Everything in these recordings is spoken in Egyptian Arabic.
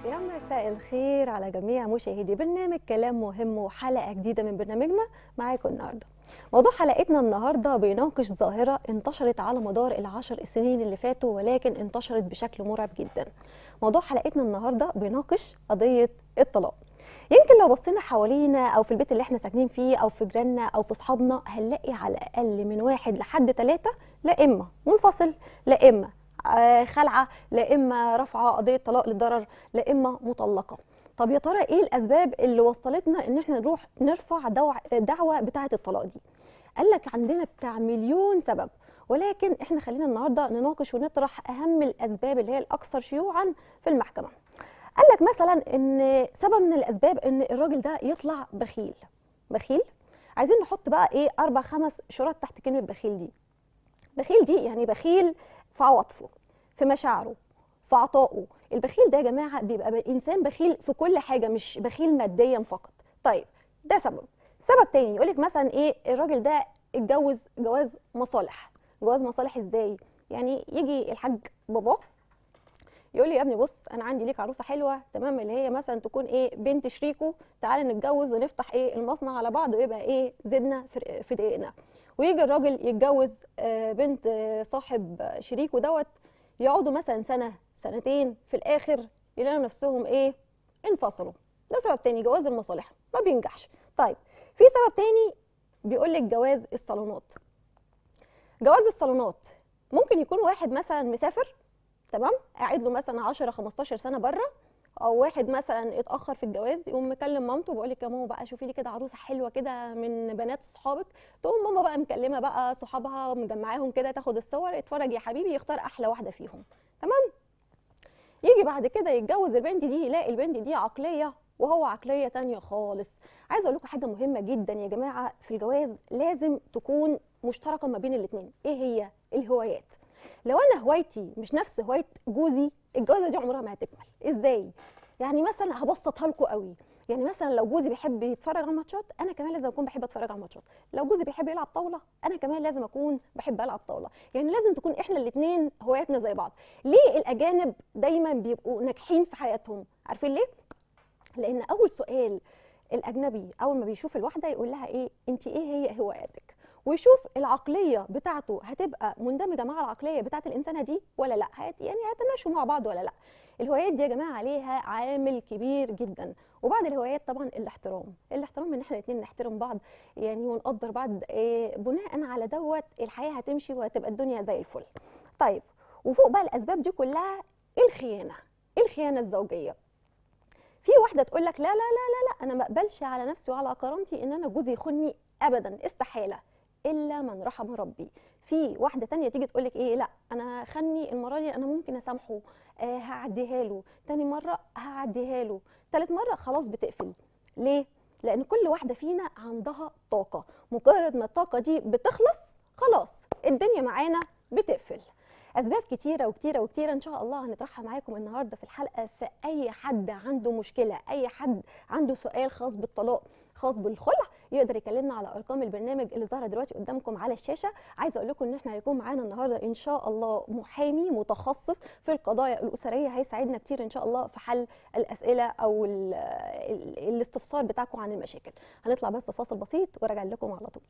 يا مساء الخير على جميع مشاهدي برنامج كلام مهم وحلقة جديدة من برنامجنا معاكم النهاردة موضوع حلقتنا النهاردة بيناقش ظاهرة انتشرت على مدار العشر سنين اللي فاتوا ولكن انتشرت بشكل مرعب جدا موضوع حلقتنا النهاردة بيناقش قضية الطلاق يمكن لو بصينا حوالينا او في البيت اللي احنا ساكنين فيه او في جيراننا او في اصحابنا هنلاقي على الاقل من واحد لحد ثلاثة لا اما منفصل لا اما آه، خلعه لا اما رافعه قضيه طلاق للضرر لا اما مطلقه طب يا ترى ايه الاسباب اللي وصلتنا ان احنا نروح نرفع دعوة, دعوة بتاعه الطلاق دي قال لك عندنا بتاع مليون سبب ولكن احنا خلينا النهارده نناقش ونطرح اهم الاسباب اللي هي الاكثر شيوعا في المحكمه قال لك مثلا ان سبب من الاسباب ان الراجل ده يطلع بخيل بخيل عايزين نحط بقى ايه اربع خمس شروط تحت كلمه بخيل دي بخيل دي يعني بخيل في عواطفه في مشاعره في عطائه البخيل ده يا جماعه بيبقى انسان بخيل في كل حاجه مش بخيل ماديا فقط طيب ده سبب سبب تاني يقول لك مثلا ايه الراجل ده اتجوز جواز مصالح جواز مصالح ازاي يعني يجي الحاج باباه يقول لي يا ابني بص انا عندي ليك عروسه حلوه تمام اللي هي مثلا تكون ايه بنت شريكه تعالى نتجوز ونفتح ايه المصنع على بعض ويبقى ايه زدنا في في دقيقنا ويجي الراجل يتجوز آه، بنت آه، صاحب شريكه دوت يقعدوا مثلا سنه سنتين في الاخر يلاقوا نفسهم ايه انفصلوا ده سبب تاني جواز المصالح ما بينجحش طيب في سبب تاني بيقول لك جواز الصالونات جواز الصالونات ممكن يكون واحد مثلا مسافر تمام قاعد له مثلا 10 15 سنه بره او واحد مثلا اتاخر في الجواز يقوم مكلم مامته بيقول لك يا ماما بقى شوفي لي كده عروسه حلوه كده من بنات صحابك تقوم ماما بقى مكلمه بقى صحابها مجمعاهم كده تاخد الصور اتفرج يا حبيبي يختار احلى واحده فيهم تمام يجي بعد كده يتجوز البنت دي يلاقي البنت دي عقليه وهو عقليه تانية خالص عايزه اقول لكم حاجه مهمه جدا يا جماعه في الجواز لازم تكون مشتركه ما بين الاثنين ايه هي الهوايات لو انا هوايتي مش نفس هوايه جوزي الجوازه دي عمرها ما هتكمل ازاي يعني مثلا هبسطها لكم قوي يعني مثلا لو جوزي بيحب يتفرج على الماتشات انا كمان لازم اكون بحب اتفرج على الماتشات لو جوزي بيحب يلعب طاوله انا كمان لازم اكون بحب العب طاوله يعني لازم تكون احنا الاثنين هواياتنا زي بعض ليه الاجانب دايما بيبقوا ناجحين في حياتهم عارفين ليه لان اول سؤال الاجنبي اول ما بيشوف الواحده يقول لها ايه انت ايه هي هواياتك ويشوف العقليه بتاعته هتبقى مندمجه مع العقليه بتاعه الانسانه دي ولا لا هت يعني هيتماشوا مع بعض ولا لا الهوايات دي يا جماعه عليها عامل كبير جدا وبعد الهوايات طبعا الاحترام الاحترام ان احنا الاثنين نحترم بعض يعني ونقدر بعض إيه بناء على دوت الحياه هتمشي وهتبقى الدنيا زي الفل طيب وفوق بقى الاسباب دي كلها الخيانه الخيانه الزوجيه في واحده تقول لك لا لا لا لا لا انا ما اقبلش على نفسي وعلى كرامتي ان انا جوزي يخوني ابدا استحاله الا من رحم ربي في واحده تانية تيجي تقول لك ايه لا انا خني المره دي انا ممكن اسامحه آه هعديها له تاني مره هعديها له تالت مره خلاص بتقفل ليه لان كل واحده فينا عندها طاقه مجرد ما الطاقه دي بتخلص خلاص الدنيا معانا بتقفل اسباب كتيره وكتيره وكتيره ان شاء الله هنطرحها معاكم النهارده في الحلقه في اي حد عنده مشكله اي حد عنده سؤال خاص بالطلاق خاص بالخلع يقدر يكلمنا على ارقام البرنامج اللي ظاهره دلوقتي قدامكم على الشاشه عايزه اقول لكم ان احنا هيكون معانا النهارده ان شاء الله محامي متخصص في القضايا الاسريه هيساعدنا كتير ان شاء الله في حل الاسئله او ال ال الاستفسار بتاعكم عن المشاكل هنطلع بس فاصل بسيط وراجع لكم على طول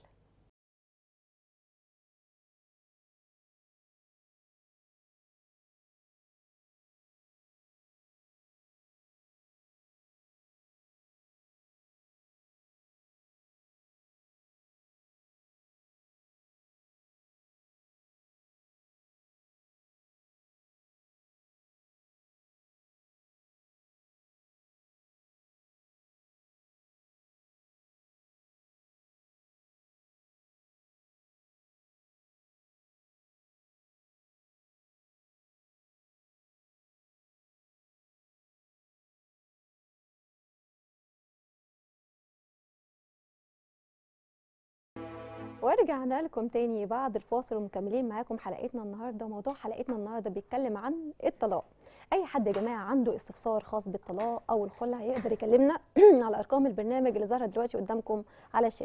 ورجعنا لكم تاني بعد الفاصل ومكملين معاكم حلقتنا النهارده موضوع حلقتنا النهارده بيتكلم عن الطلاق اي حد يا جماعه عنده استفسار خاص بالطلاق او الخلع يقدر يكلمنا على ارقام البرنامج اللي ظاهره دلوقتي قدامكم على الشاشه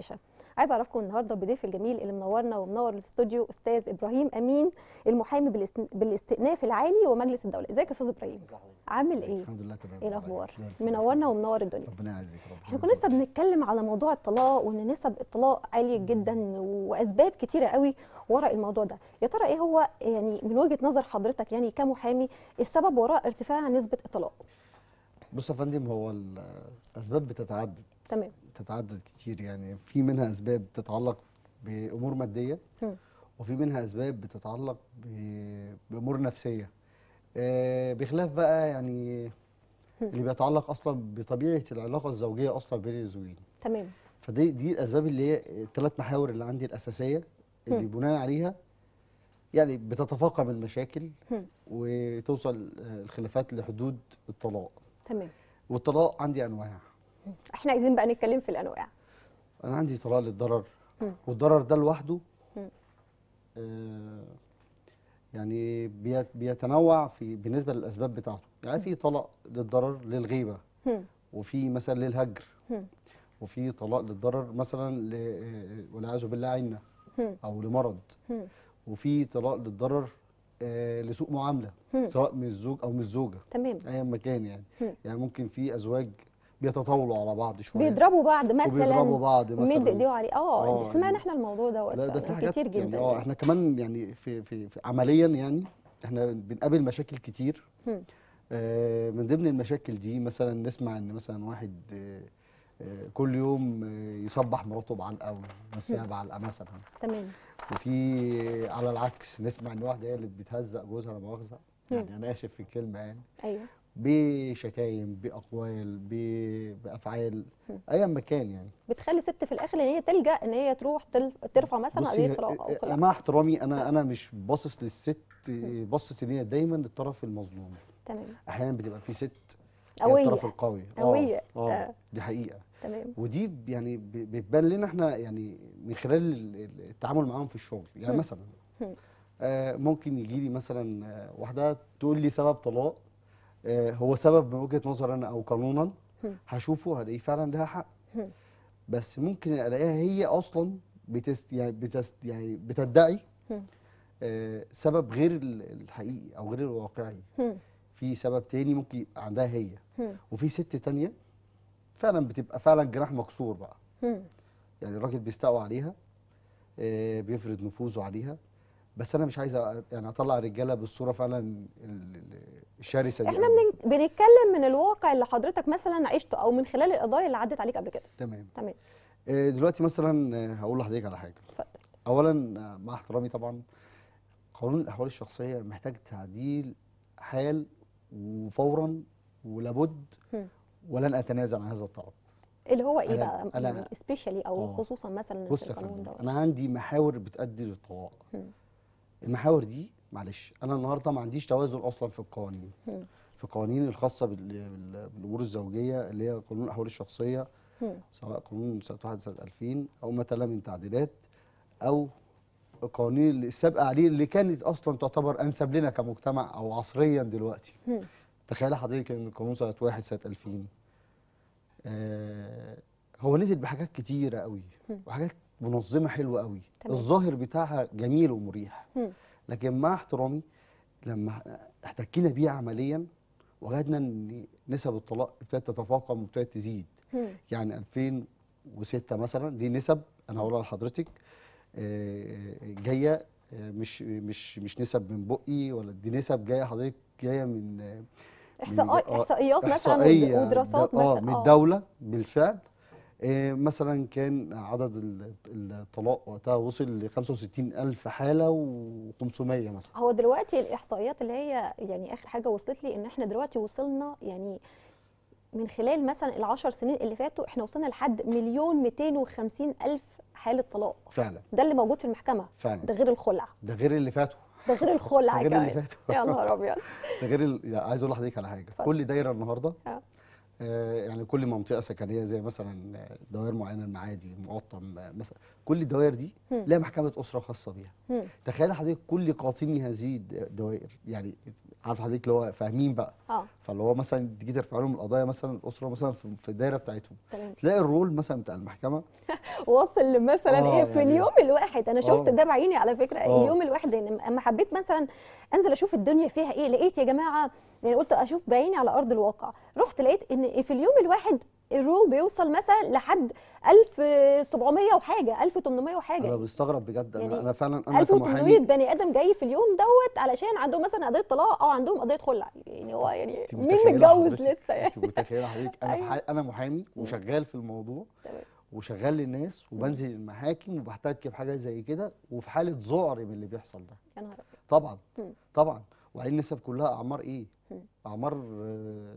عايزه اعرفكم النهارده بضيف الجميل اللي منورنا ومنور الاستوديو استاذ ابراهيم امين المحامي بالاست- بالاستئناف العالي ومجلس الدوله ازيك يا استاذ ابراهيم عامل ايه الحمد لله تمام ايه الاخبار زي الفل. منورنا ومنور الدنيا ربنا يعزك ربنا احنا كنا لسه يرزقك. بنتكلم على موضوع الطلاق وان نسب الطلاق عاليه جدا واسباب كتيره قوي وراء الموضوع ده يا ترى ايه هو يعني من وجهه نظر حضرتك يعني كمحامي السبب وراء ارتفاع نسبه الطلاق بص يا فندم هو الاسباب بتتعدد تمام بتتعدد كتير يعني في منها اسباب تتعلق بامور ماديه مم. وفي منها اسباب بتتعلق ب- بامور نفسيه آه، بخلاف بقى يعني اللي بيتعلق اصلا بطبيعه العلاقه الزوجيه اصلا بين الزوجين تمام فدي دي الاسباب اللي هي الثلاث محاور اللي عندي الاساسيه اللي بناء عليها يعني بتتفاقم المشاكل مم. وتوصل آه، الخلافات لحدود الطلاق تمام والطلاق عندي انواع احنا عايزين بقى نتكلم في الانواع انا عندي طلاق للضرر مم. والضرر ده لوحده مم. آه يعني بيت- بيتنوع في بالنسبه للاسباب بتاعته يعني في طلاق للضرر للغيبه هم. وفي مثلا للهجر هم. وفي طلاق للضرر مثلا ل- آه، والعياذ بالله عنه هم. او لمرض هم. وفي طلاق للضرر آه لسوء معامله هم. سواء من الزوج او من الزوجه تمام ايا ما كان يعني مم. يعني ممكن في ازواج بيتطاولوا على بعض شويه بيضربوا بعض مثلا وبيضربوا بعض مد مثلا ايديه عليه اه آه، سمعنا يعني- احنا الموضوع دوت لا ده في فعلاً حاجات كتير جدا يعني اه احنا كمان يعني في, في, في عمليا يعني احنا بنقابل مشاكل كتير هم. آه من ضمن المشاكل دي مثلا نسمع ان مثلا واحد آه آه كل يوم آه يصبح مراته بعلقه ويمسيها بعلقه مثلا تمام وفي على العكس نسمع ان واحده هي اللي بتهزق جوزها لا مؤاخذه يعني انا اسف في الكلمه يعني ايوه بشتايم باقوال ب- بافعال ايا ما كان يعني بتخلي الست في الاخر ان هي تلجا ان هي تروح تل- ترفع مثلا بصي قضيه طلاق او آه، خلاف مع احترامي انا انا مش باصص للست بصت ان هي دايما الطرف المظلوم تمام احيانا بتبقى في ست هي قوية. الطرف القوي آه، قوية. اه آه. دي حقيقه تمام ودي ب- يعني ب- بتبان لنا احنا يعني من خلال ال- ال- التعامل معاهم في الشغل يعني هم. مثلا هم. آه ممكن يجي لي مثلا آه، واحده تقول لي سبب طلاق آه هو سبب من وجهه نظر انا او قانونا هم. هشوفه هلاقيه فعلا لها حق هم. بس ممكن الاقيها هي اصلا بتست يعني بتست يعني بتدعي هم. آه سبب غير ال- الحقيقي او غير الواقعي هم. في سبب تاني ممكن يبقى عندها هي هم. وفي ست تانية فعلا بتبقى فعلا جناح مكسور بقى هم. يعني الراجل بيستقوى عليها آه، بيفرض نفوذه عليها بس انا مش عايز أ- يعني اطلع الرجاله بالصوره فعلا ال- ال- الشرسه دي احنا أوي. بن- بنتكلم من الواقع اللي حضرتك مثلا عشته او من خلال القضايا اللي عدت عليك قبل كده تمام تمام آه، دلوقتي مثلا آه، هقول لحضرتك على حاجه اتفضل اولا آه، مع احترامي طبعا قانون الاحوال الشخصيه محتاج تعديل حال وفورا ولابد هم. ولن اتنازل عن هذا الطلب اللي هو ايه أنا- بقى أنا- يعني سبيشالي او آه. خصوصا مثلا بص في يا القانون فندم دوت انا عندي محاور بتؤدي للطلاق هم. المحاور دي معلش انا النهارده ما عنديش توازن اصلا في القوانين هم. في القوانين الخاصه بال- بال- بالامور الزوجيه اللي هي قانون الاحوال الشخصيه هم. سواء قانون سنه 1 سنه 2000 او ما تلا من تعديلات او القوانين اللي السابقه عليه اللي كانت اصلا تعتبر انسب لنا كمجتمع او عصريا دلوقتي هم. تخيل حضرتك ان القانون سنه 1 سنه 2000 آه هو نزل بحاجات كتيره قوي هم. وحاجات منظمه حلوه قوي تمام. الظاهر بتاعها جميل ومريح هم. لكن مع احترامي لما احتكينا بيه عمليا وجدنا ان نسب الطلاق ابتدت تتفاقم وابتدت تزيد هم. يعني 2006 مثلا دي نسب انا هقولها لحضرتك آه، جايه آه، مش مش مش نسب من بقي ولا دي نسب جايه حضرتك جايه من آه، إحصاء- آه، احصائيات مثلا إحصائية ود- ودراسات د- اه مثلا من الدوله بالفعل آه، مثلا كان عدد ال- الطلاق وقتها وصل ل 65 ألف حالة و500 مثلا هو دلوقتي الاحصائيات اللي هي يعني اخر حاجه وصلت لي ان احنا دلوقتي وصلنا يعني من خلال مثلا العشر سنين اللي فاتوا احنا وصلنا لحد مليون 250 الف حاله طلاق فعلا ده اللي موجود في المحكمه فعلا ده غير الخلع ده غير اللي فاتوا ده غير الخلع ده غير اللي كمان فاتوا يا نهار ابيض ده غير ال... يعني عايز اقول لحضرتك على حاجه اتفضل. كل دايره النهارده آه. آه، يعني كل منطقه سكنيه زي مثلا دوائر معينه المعادي المقطم آه، مثلا كل الدوائر دي مم. لها محكمه اسره خاصه بيها مم. تخيل حضرتك كل قاطني هذه الدوائر يعني عارف حضرتك اللي هو فاهمين بقى اه فاللي هو مثلا تيجي ترفع لهم القضايا مثلا الاسره مثلا في في الدايره بتاعتهم تمام تلاقي الرول مثلا بتاع المحكمه وصل مثلا آه، ايه في يعني- اليوم الواحد انا شفت آه. ده بعيني على فكره آه. اليوم الواحد يعني اما حبيت مثلا انزل اشوف الدنيا فيها ايه لقيت يا جماعه يعني قلت اشوف بعيني على ارض الواقع رحت لقيت ان في اليوم الواحد الرول بيوصل مثلا لحد 1700 وحاجه 1800 انا وحاجه بستغرب بجد انا يعني انا فعلا انا 1800 كمحامي بني ادم جاي في اليوم دوت علشان عندهم مثلا قضيه طلاق او عندهم قضيه خلع يعني هو يعني انت مين متخيلة متجوز حضرتك- لسه يعني انت متخيله حضرتك انا في أيوة. حال انا محامي وشغال في الموضوع تمام وشغال للناس وبنزل المحاكم وبحتك بحاجه زي كده وفي حاله ذعر من اللي بيحصل ده يا نهار أبيض. طبعا مم. طبعا وبعدين النسب كلها اعمار ايه مم. اعمار آه،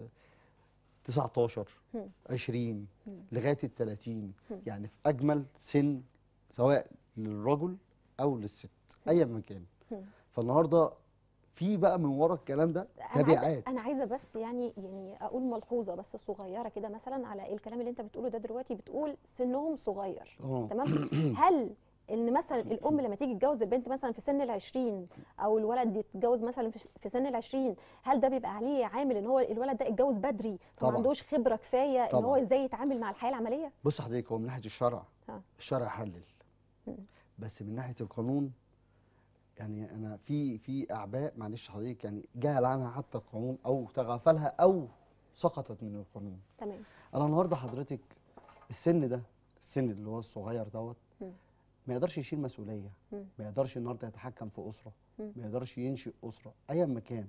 19 مم. 20 مم. لغايه ال 30 مم. يعني في اجمل سن سواء للرجل او للست ايا ما كان مم. فالنهارده في بقى من ورا الكلام ده انا عايزه تبعات انا عايزه بس يعني يعني اقول ملحوظه بس صغيره كده مثلا على الكلام اللي انت بتقوله ده دلوقتي بتقول سنهم صغير اه تمام هل ان مثلا الام لما تيجي تتجوز البنت مثلا في سن العشرين او الولد يتجوز مثلا في في سن العشرين هل ده بيبقى عليه عامل ان هو الولد ده اتجوز بدري فما طبعاً. عندوش خبره كفايه ان هو طبعاً. ازاي يتعامل مع الحياه العمليه بص حضرتك هو من ناحيه الشرع ها. الشرع حلل مم. بس من ناحيه القانون يعني انا في في اعباء معلش حضرتك يعني جهل عنها حتى القانون او تغافلها او سقطت من القانون تمام انا النهارده حضرتك السن ده السن اللي هو الصغير دوت مم. ما يقدرش يشيل مسؤوليه مم. ما يقدرش النهارده يتحكم في اسره مم. ما يقدرش ينشئ اسره ايا ما كان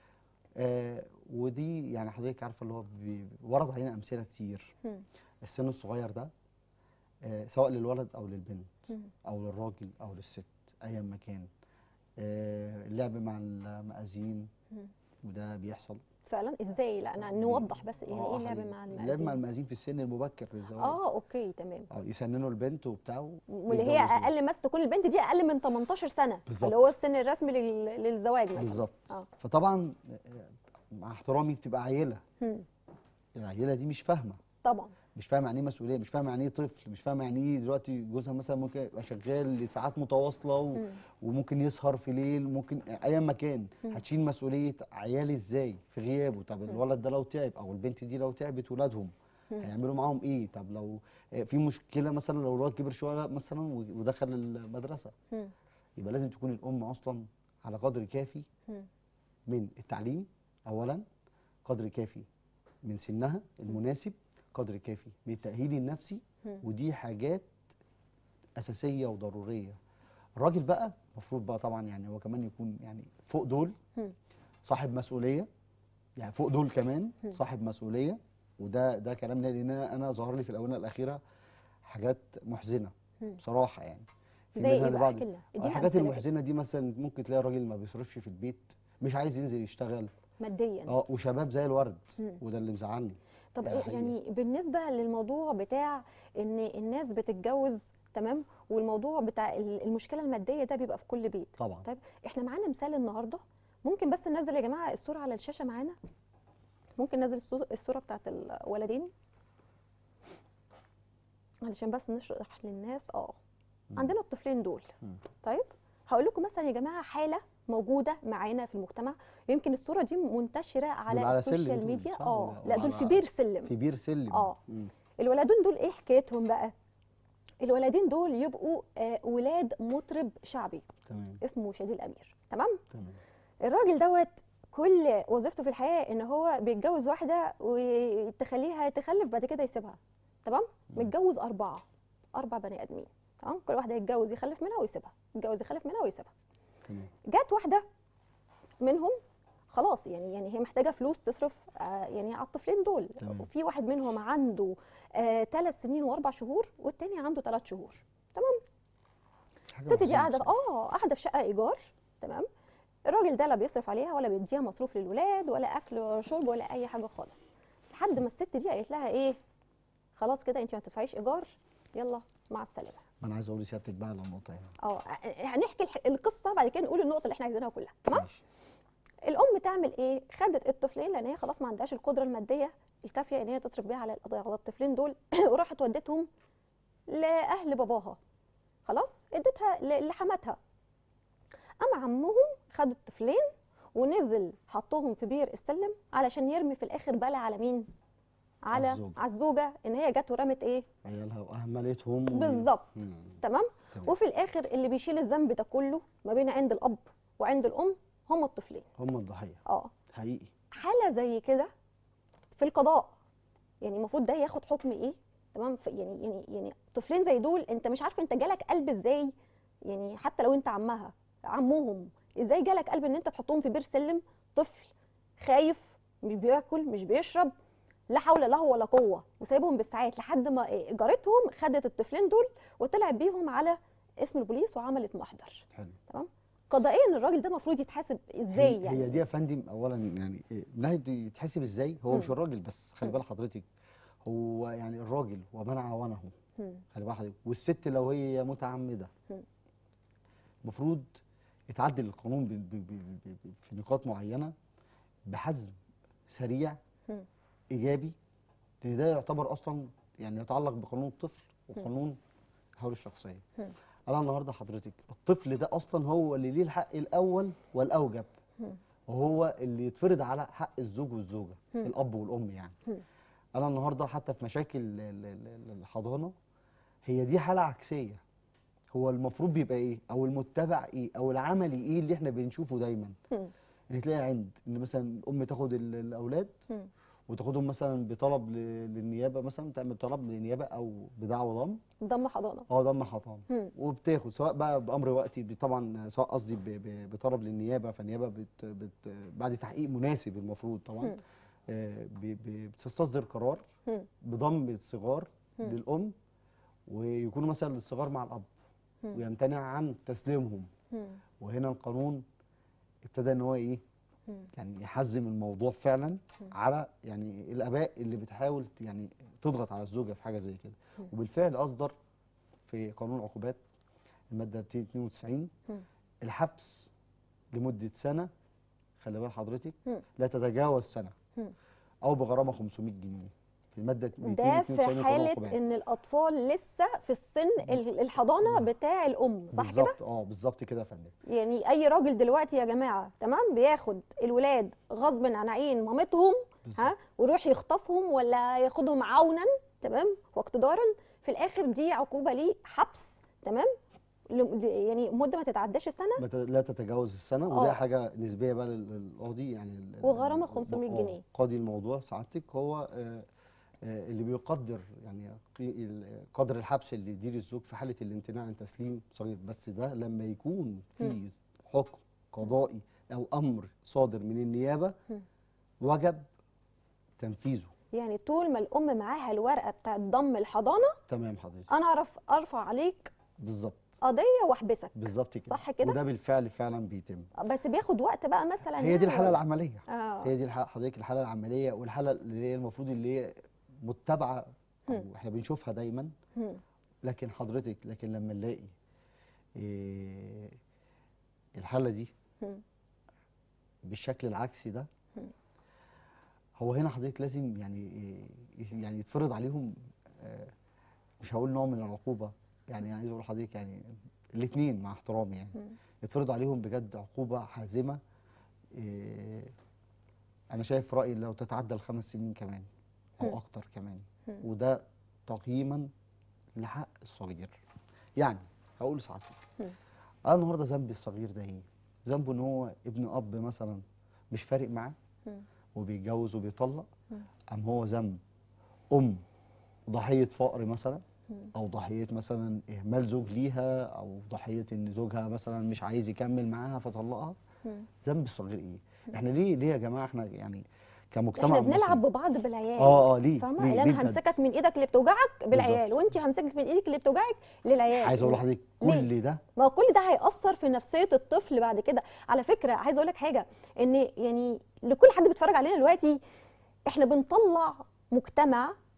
آه ودي يعني حضرتك عارفه اللي هو بي- ورد علينا امثله كتير مم. السن الصغير ده آه سواء للولد او للبنت مم. او للراجل او للست ايا ما كان آه اللعب مع المآذين مم. وده بيحصل فعلا ازاي لا أنا نوضح بس يعني آه، ايه اللعب حقيقي. مع اللعب مع المأذون المآذين في السن المبكر للزواج اه اوكي تمام اه يسننوا البنت وبتاع واللي هي ويتجوزوها. اقل مثلا تكون البنت دي اقل من 18 سنه بالظبط. اللي هو السن الرسمي لل- للزواج مثلا بالظبط اه فطبعا آه، مع احترامي بتبقى عيله مم. العيله دي مش فاهمه طبعا مش فاهمه يعني ايه مسؤوليه مش فاهمه يعني ايه طفل مش فاهمه يعني ايه دلوقتي جوزها مثلا ممكن يبقى شغال لساعات متواصله و... مم. وممكن يسهر في ليل ممكن ايا ما كان مم. هتشيل مسؤوليه عيالي ازاي في غيابه طب الولد ده لو تعب او البنت دي لو تعبت ولادهم مم. هيعملوا معاهم ايه طب لو آه، في مشكله مثلا لو الولد كبر شويه مثلا و- ودخل المدرسه مم. يبقى لازم تكون الام اصلا على قدر كافي مم. من التعليم اولا قدر كافي من سنها المناسب قدر كافي من التاهيل النفسي مم. ودي حاجات اساسيه وضروريه الراجل بقى المفروض بقى طبعا يعني هو كمان يكون يعني فوق دول مم. صاحب مسؤوليه يعني فوق دول كمان مم. صاحب مسؤوليه وده ده كلام لان انا أنا ظهر لي في الاونه الاخيره حاجات محزنه مم. بصراحه يعني في زي منها ايه بقى لبعض- احكي لنا ادينا الحاجات أمثلة كده. المحزنه دي مثلا ممكن تلاقي الراجل ما بيصرفش في البيت مش عايز ينزل يشتغل ماديا اه وشباب زي الورد مم. وده اللي مزعلني طب ده إيه حقيقي. يعني بالنسبه للموضوع بتاع ان الناس بتتجوز تمام والموضوع بتاع ال- المشكله الماديه ده بيبقى في كل بيت طبعا طيب احنا معانا مثال النهارده ممكن بس ننزل يا جماعه الصوره على الشاشه معانا ممكن ننزل الصو- الصوره بتاعت الولدين علشان بس نشرح للناس اه مم. عندنا الطفلين دول مم. طيب هقول لكم مثلا يا جماعه حاله موجوده معانا في المجتمع يمكن الصوره دي منتشره على, على سلم السوشيال دول، ميديا صح اه ولا- لا دول وعلى- في بير سلم في بير سلم آه. مم. الولدين دول ايه حكايتهم بقى الولدين دول يبقوا آه ولاد مطرب شعبي تمام اسمه شادي الامير تمام تمام الراجل دوت كل وظيفته في الحياه ان هو بيتجوز واحده وتخليها تخلف بعد كده يسيبها تمام مم. متجوز اربعه اربع بني ادمين تمام كل واحده يتجوز يخلف منها ويسيبها يتجوز يخلف منها ويسيبها تمام جت واحده منهم خلاص يعني يعني هي محتاجه فلوس تصرف آه يعني على الطفلين دول تمام. وفي واحد منهم عنده ثلاث سنين واربع شهور والتاني عنده ثلاث شهور حاجة الست دي محزنة قاعده بصراحة. اه قاعده في شقه ايجار تمام الراجل ده لا بيصرف عليها ولا بيديها مصروف للولاد ولا اكل ولا شرب ولا اي حاجه خالص لحد ما الست دي قالت لها ايه خلاص كده انت ما تدفعيش ايجار يلا مع السلامه ما انا عايز اقول لسيادتك بقى على النقطه هنا اه هنحكي الح- القصه بعد كده نقول النقطه اللي احنا عايزينها كلها تمام ماشي الام تعمل ايه خدت الطفلين لان هي خلاص ما عندهاش القدره الماديه الكافيه ان هي تصرف بيها على على الطفلين دول وراحت ودتهم لاهل باباها خلاص اديتها ل- لحماتها اما عمهم خد الطفلين ونزل حطهم في بير السلم علشان يرمي في الاخر بلا على مين على الزوجة. على الزوجه ان هي جت ورمت ايه عيالها واهملتهم و- بالظبط. مم. تمام تمام. وفي الاخر اللي بيشيل الذنب ده كله ما بين عند الاب وعند الام هم الطفلين هم الضحيه اه حقيقي حاله زي كده في القضاء يعني المفروض ده ياخد حكم ايه تمام ف- يعني يعني يعني طفلين زي دول انت مش عارف انت جالك قلب ازاي يعني حتى لو انت عمها عمهم ازاي جالك قلب ان انت تحطهم في بير سلم طفل خايف مش بياكل مش بيشرب لا حول له ولا قوه وسايبهم بالساعات لحد ما إيه، جارتهم خدت الطفلين دول وطلعت بيهم على اسم البوليس وعملت محضر حلو قضائيا الراجل ده المفروض يتحاسب ازاي هي, يعني هي دي يا فندم اولا يعني إيه، من ناحيه يتحسب ازاي هو مش مم. الراجل بس خلي مم. بال حضرتك هو يعني الراجل ومن عاونه مم. خلي بال حضرتك والست لو هي متعمده مم. المفروض يتعدل القانون ب- ب- ب- ب- ب- في نقاط معينه بحزم سريع مم. ايجابي لان ده يعتبر اصلا يعني يتعلق بقانون الطفل وقانون حول الشخصيه مم. انا النهارده حضرتك الطفل ده اصلا هو اللي ليه الحق الاول والاوجب مم. وهو اللي يتفرض على حق الزوج والزوجه مم. الاب والام يعني مم. انا النهارده حتى في مشاكل ال- ال- ال- الحضانه هي دي حاله عكسيه هو المفروض بيبقى ايه او المتبع ايه او العملي ايه اللي احنا بنشوفه دايما مم. ان تلاقي عند ان مثلا الام تاخد ال- الاولاد مم. وتاخدهم مثلا بطلب ل- للنيابه مثلا تعمل طلب للنيابه او بدعوى ضم ضم حضانه اه ضم حضانه مم. وبتاخد سواء بقى بامر وقتي ب- طبعا سواء قصدي ب- ب- بطلب للنيابه فالنيابه بت بت بعد تحقيق مناسب المفروض طبعا مم. آه، ب- ب- بتستصدر قرار مم. بضم الصغار مم. للام ويكونوا مثلا الصغار مع الاب مم. ويمتنع عن تسليمهم مم. وهنا القانون ابتدى ان هو ايه مم. يعني يحزم الموضوع فعلا على يعني الاباء اللي بتحاول ت- يعني تضغط على الزوجه في حاجه زي كده مم. وبالفعل اصدر في قانون العقوبات الماده 292 مم. الحبس لمده سنه خلي بال حضرتك مم. لا تتجاوز سنه مم. او بغرامه 500 جنيه في الماده ده 292 في من قانون حالة العقوبات ان الاطفال لسه في السن ال- الحضانة بتاع الام صح كده بالظبط اه بالظبط كده يا فندم يعني اي راجل دلوقتي يا جماعة تمام بياخد الولاد غصب عن عين مامتهم ها ويروح يخطفهم ولا ياخدهم عونا تمام واقتدارا في الاخر دي عقوبة ليه حبس تمام ل- يعني مدة ما تتعداش السنة ما ت- لا تتجاوز السنة آه. وده حاجة نسبية بقى لل- للقاضي يعني ال- ال- وغرامة ال- 500 آه، جنيه. قاضي الموضوع سعادتك هو آه، آه، اللي بيقدر يعني قي- ال- قدر الحبس اللي يدير الزوج في حالة الامتناع عن تسليم صغير بس ده لما يكون في حكم قضائي أو أمر صادر من النيابة مم. وجب تنفيذه يعني طول ما الام معاها الورقة بتاعت ضم الحضانة تمام حضرتك انا اعرف ارفع عليك بالظبط قضية واحبسك بالظبط كده صح كده؟ وده بالفعل فعلا بيتم بس بياخد وقت بقى مثلا هي دي يعني الحالة ولا- العملية اه هي دي الح- حضرتك الحاله العمليه والحاله اللي هي المفروض اللي هي متبعه او مم. احنا بنشوفها دايما مم. لكن حضرتك لكن لما نلاقي إيه الحاله دي مم. بالشكل العكسي ده مم. هو هنا حضرتك لازم يعني إيه يعني يتفرض عليهم آه، مش هقول نوع من العقوبه يعني عايز اقول لحضرتك يعني الاثنين مع احترامي يعني مم. يتفرض عليهم بجد عقوبه حازمه إيه انا شايف رايي لو تتعدى الخمس سنين كمان مم. او اكتر كمان مم. وده تقييما لحق الصغير يعني هقول لسعادتك مم. انا النهارده ذنبي الصغير ده ايه ذنبه ان هو ابن اب مثلا مش فارق معاه مم. وبيتجوز وبيطلق مم. ام هو ذنب ام ضحيه فقر مثلا مم. او ضحيه مثلا اهمال زوج ليها او ضحيه ان زوجها مثلا مش عايز يكمل معاها فطلقها مم. ذنب الصغير ايه احنا ليه ليه يا جماعه احنا يعني كمجتمع احنا بنلعب مصري ببعض بالعيال اه اه ليه فاهمه ليه اللي ليه انا بجد؟ همسكك من ايدك اللي بتوجعك بالعيال وانت همسكك من ايدك اللي بتوجعك للعيال عايز اقول لحضرتك ليه؟ كل ده ما هو كل ده هيأثر في نفسية الطفل بعد كده على فكرة عايز اقول لك حاجة ان يعني لكل حد بيتفرج علينا دلوقتي احنا بنطلع مجتمع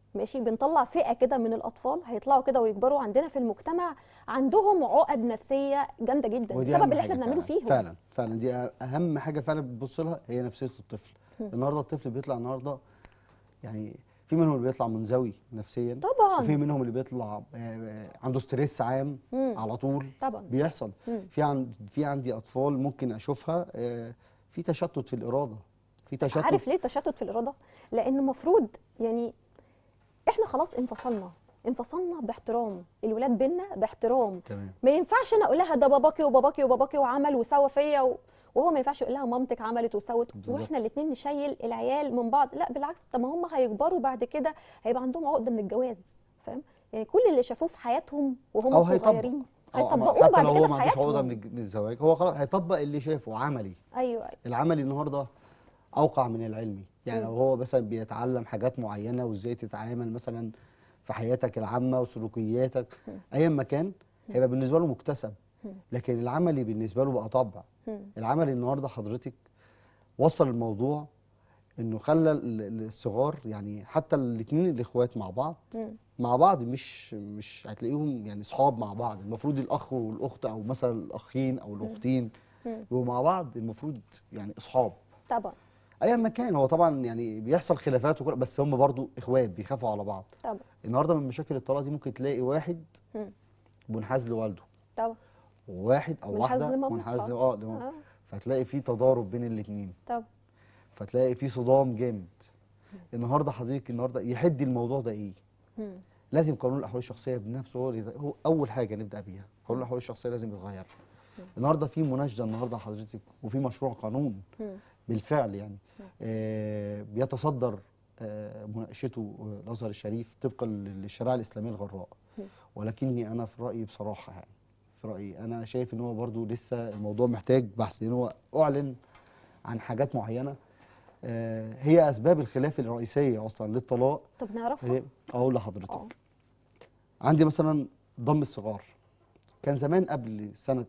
ماشي بنطلع فئه كده من الاطفال هيطلعوا كده ويكبروا عندنا في المجتمع عندهم عقد نفسيه جامده جدا ودي بسبب أهم اللي احنا حاجة بنعمله فعلا. فيهم فعلا فعلا دي اهم حاجه فعلا بتبص لها هي نفسيه الطفل النهارده الطفل بيطلع النهارده يعني في منهم اللي بيطلع منزوي نفسيا طبعا وفي منهم اللي بيطلع آه، عنده ستريس عام مم. على طول طبعا بيحصل مم. في عند في عندي اطفال ممكن اشوفها آه، في تشتت في الاراده في تشتت عارف ليه تشتت في الاراده لان المفروض يعني احنا خلاص انفصلنا انفصلنا باحترام الولاد بينا باحترام تمام ما ينفعش انا اقول لها ده باباكي وباباكي وباباكي وعمل وسوى فيا و... وهو ما ينفعش يقول لها مامتك عملت وسوت بالظبط. واحنا الاثنين نشيل العيال من بعض لا بالعكس طب ما هم هيكبروا بعد كده هيبقى عندهم عقده من الجواز فاهم يعني كل اللي شافوه في حياتهم وهم أو هيطبق. صغيرين أو هيطبقوه حتى بعد لو كده هو في ما عندوش عقده حياتهم من الج- من الزواج هو خلاص هيطبق اللي شافه عملي ايوه ايوه العملي النهارده اوقع من العلمي يعني مم. لو هو مثلا بيتعلم حاجات معينه وازاي تتعامل مثلا في حياتك العامه وسلوكياتك ايا ما كان هيبقى بالنسبه له مكتسب لكن العملي بالنسبه له بقى طبع مم. العملي النهارده حضرتك وصل الموضوع انه خلى ال- ال- الصغار يعني حتى الاثنين الاخوات مع بعض مم. مع بعض مش مش هتلاقيهم يعني صحاب مع بعض المفروض الاخ والاخت او مثلا الاخين او الاختين مم. يبقوا مع بعض المفروض يعني اصحاب طبعا ايا ما كان هو طبعا يعني بيحصل خلافات وكل بس هم برضو اخوات بيخافوا على بعض طبعا النهارده من مشاكل الطلاق دي ممكن تلاقي واحد مم. منحاز لوالده طبعا وواحد او منحاز واحده لمامتها. منحاز ل- اه لمامتها. اه فتلاقي في تضارب بين الاثنين طبعا فتلاقي في صدام جامد النهارده حضرتك النهارده يحد الموضوع ده ايه مم. لازم قانون الاحوال الشخصيه بنفسه هو, اللي يز- هو اول حاجه نبدا بيها قانون الاحوال الشخصيه لازم يتغير النهارده في مناشده النهارده حضرتك وفي مشروع قانون مم. بالفعل يعني آه بيتصدر آه مناقشته آه، الازهر الشريف طبقا للشريعه الاسلاميه الغراء ولكني انا في رايي بصراحه يعني في رايي انا شايف ان هو برضو لسه الموضوع محتاج بحث لان هو اعلن عن حاجات معينه آه هي اسباب الخلاف الرئيسيه اصلا للطلاق طب نعرفها هي- اقول اه لحضرتك عندي مثلا ضم الصغار كان زمان قبل سنة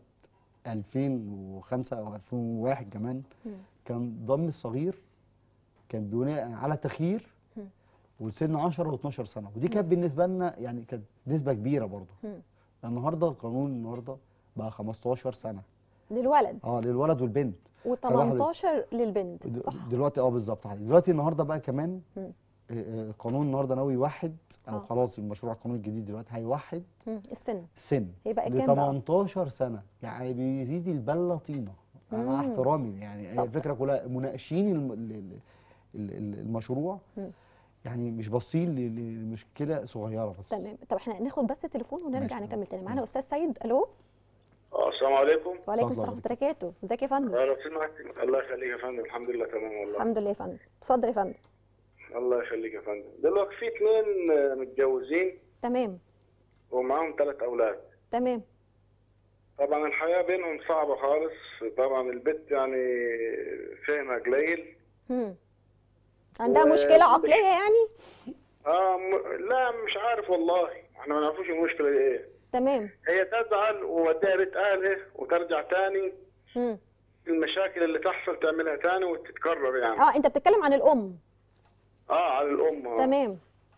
2005 أو 2001 كمان مم. كان ضم الصغير كان بناء على تخيير مم. وسن 10 و12 سنة ودي كانت بالنسبة لنا يعني كانت نسبة كبيرة برضو مم. النهاردة القانون النهاردة بقى 15 سنة للولد اه للولد والبنت فالواحد- و18 للبنت د- صح دلوقتي اه بالظبط دلوقتي النهارده بقى كمان مم. آه، آه، القانون النهارده ناوي يوحد او آه. خلاص المشروع القانون الجديد دلوقتي هيوحد مم. السن السن هيبقى ل كام بقى 18 سنه يعني بيزيد البله طينه مع مم. احترامي يعني هي طب. الفكره كلها مناقشين الم- ال- ال- ال- ال- المشروع مم. يعني مش باصين ل- ل- لمشكله صغيره بس تمام طب احنا ناخد بس التليفون ونرجع ماشي. نكمل تاني معانا استاذ سيد الو آه، السلام عليكم وعليكم الله السلام ورحمه الله وبركاته. وبركاته ازيك يا فندم آه، لو سمحت الله يخليك يا فندم الحمد لله تمام والله الحمد لله يا فندم اتفضل يا فندم الله يخليك يا فندم دلوقتي في اثنين آه، متجوزين تمام ومعاهم ثلاث اولاد تمام طبعا الحياه بينهم صعبه خالص طبعا البنت يعني فهمها قليل مم. عندها و- مشكله عقليه يعني اه م... لا مش عارف والله احنا ما نعرفوش المشكله دي ايه تمام هي تزعل ووديها بيت اهلها وترجع تاني مم. المشاكل اللي تحصل تعملها تاني وتتكرر يعني اه انت بتتكلم عن الام اه على الام آه. تمام